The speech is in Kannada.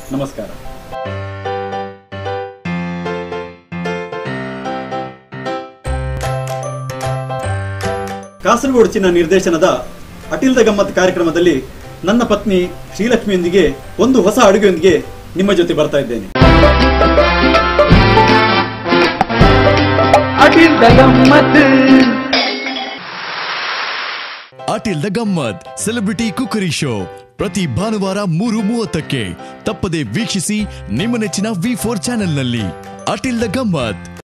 ನಮಸ್ಕಾರ ಕಾಸರಗೋಡು ಚಿನ್ನ ನಿರ್ದೇಶನದ ಅಟಿಲ್ ದ ಗಮ್ಮತ್ ಕಾರ್ಯಕ್ರಮದಲ್ಲಿ ನನ್ನ ಪತ್ನಿ ಶ್ರೀಲಕ್ಷ್ಮಿಯೊಂದಿಗೆ ಒಂದು ಹೊಸ ಅಡುಗೆಯೊಂದಿಗೆ ನಿಮ್ಮ ಜೊತೆ ಬರ್ತಾ ಇದ್ದೇನೆ ಅಖಿಲ್ ಗಮ್ಮತ್ ಅಟಿಲ್ ದ ಗಮ್ಮತ್ ಸೆಲೆಬ್ರಿಟಿ ಕುಕರಿ ಶೋ ಪ್ರತಿ ಭಾನುವಾರ ಮೂರು ಮೂವತ್ತಕ್ಕೆ ತಪ್ಪದೆ ವೀಕ್ಷಿಸಿ ನಿಮ್ಮ ನೆಚ್ಚಿನ ವಿ ಫೋರ್ ಚಾನೆಲ್ನಲ್ಲಿ ಅಟಿಲ್ ದ ಗಮ್ಮತ್